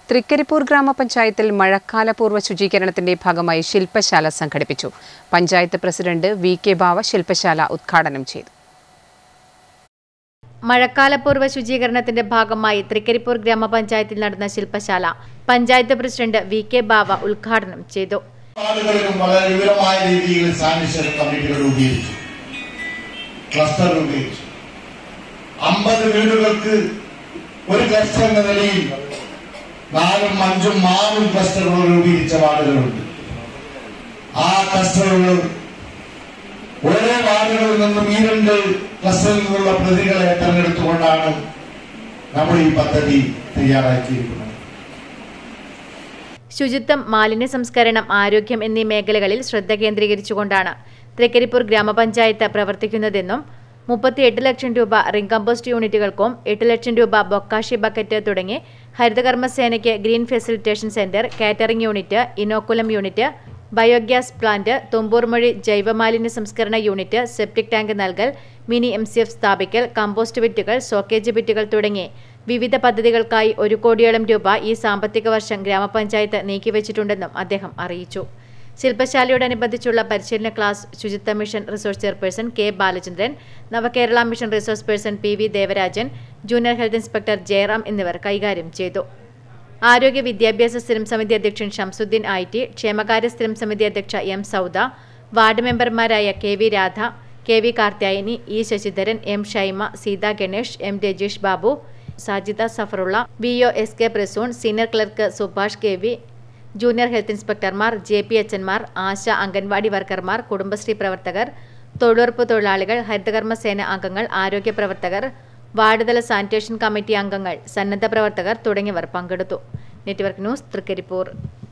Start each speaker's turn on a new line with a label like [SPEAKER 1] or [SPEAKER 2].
[SPEAKER 1] തൃക്കരിപ്പൂർ ഗ്രാമപഞ്ചായത്തിൽ മഴക്കാലപൂർവ്വ ശുചീകരണത്തിന്റെ ഭാഗമായി ശില്പശാല സംഘടിപ്പിച്ചു panchayat president V K Bava ശില്പശാല ഉദ്ഘാടനം ചെയ്തു
[SPEAKER 2] മഴക്കാലപൂർവ്വ ശുചീകരണത്തിന്റെ ഭാഗമായി തൃക്കരിപ്പൂർ ഗ്രാമപഞ്ചായത്തിൽ നടന്ന ശില്പശാല panchayat president V K Bava ഉദ്ഘാടനം ചെയ്തു
[SPEAKER 3] ആളുകളിലും വളരെ വിവരമായ രീതിയിൽ സാനിറ്ററി കമ്മിറ്റികൾ രൂപീകരിച്ചു ക്ലസ്റ്റർ രൂപീകരിച്ചു അമ്പത് വീടുകൾക്ക് ഒരു ക്ലസ്റ്റർ എന്ന നിലയിൽ നാലും അഞ്ചും ആറും ക്ലസ്റ്ററുകൾ രൂപീകരിച്ച വാർഡുകളുണ്ട് ആ ക്ലസ്റ്ററുകൾ ഓരോ വാർഡുകളിൽ നിന്നും ഈ രണ്ട് ക്ലസ്റ്ററിൽ നിന്നുള്ള പ്രതികളെ തെരഞ്ഞെടുത്തുകൊണ്ടാണ് നമ്മൾ ഈ പദ്ധതി തയ്യാറാക്കിയിരിക്കുന്നത്
[SPEAKER 2] ശുചിത്വം മാലിന്യ സംസ്കരണം ആരോഗ്യം എന്നീ മേഖലകളിൽ ശ്രദ്ധ കേന്ദ്രീകരിച്ചുകൊണ്ടാണ് തൃക്കരിപ്പൂർ ഗ്രാമപഞ്ചായത്ത് പ്രവർത്തിക്കുന്നതെന്നും മുപ്പത്തിയെട്ട് ലക്ഷം രൂപ റിംഗ് കമ്പോസ്റ്റ് യൂണിറ്റുകൾക്കും എട്ട് ലക്ഷം രൂപ ബൊക്കാഷി ബക്കറ്റ് തുടങ്ങി ഹരിതകർമ്മസേനയ്ക്ക് green facilitation centre catering unit inoculum unit biogas plant Thumboormuzhi ജൈവമാലിന്യ സംസ്കരണ യൂണിറ്റ് സെപ്റ്റിക് ടാങ്ക് നൽകൽ മിനി എം സി എഫ് സ്ഥാപിക്കൽ കമ്പോസ്റ്റ് ബിറ്റുകൾ സോക്കേജ് ബിറ്റുകൾ തുടങ്ങി വിവിധ പദ്ധതികൾക്കായി ഒരു കോടിയോളം രൂപ ഈ സാമ്പത്തിക വർഷം ഗ്രാമപഞ്ചായത്ത് നീക്കിവച്ചിട്ടുണ്ടെന്നും അദ്ദേഹം അറിയിച്ചു ശില്പശാലയോടനുബന്ധിച്ചുള്ള പരിശീലന class Suchitwa mission resource chairperson K Balachandran Navakerala mission resource person P V Devarajan junior health inspector Jayaram എന്നിവർ കൈകാര്യം ചെയ്തു ആരോഗ്യ വിദ്യാഭ്യാസ സ്ഥിരം സമിതി അധ്യക്ഷൻ ഷംസുദ്ദീൻ ഐ ടി ക്ഷേമകാര്യ സ്ഥിരം സമിതി അധ്യക്ഷ എം സൗദ വാർഡ് മെമ്പർമാരായ K V Radha K V Karthyayani E Sasidharan M Shaima Seetha Ganesh M Rajeesh Babu Sajida Safarulla V O S K Prasoon senior clerk Subhash K V junior health ഇൻസ്പെക്ടർമാർ ജെ പി എച്ചന്മാർ ആശ അംഗൻവാടി വർക്കർമാർ കുടുംബശ്രീ പ്രവർത്തകർ തൊഴിലുറപ്പ് തൊഴിലാളികൾ ഹരിതകർമ്മസേന അംഗങ്ങൾ ആരോഗ്യ പ്രവർത്തകർ വാർഡ് തല സാനിറ്റേഷൻ കമ്മിറ്റി അംഗങ്ങൾ സന്നദ്ധ പ്രവർത്തകർ തുടങ്ങിയവർ പങ്കെടുത്തു നെറ്റ്വർക്ക് ന്യൂസ് തൃക്കരിപ്പൂർ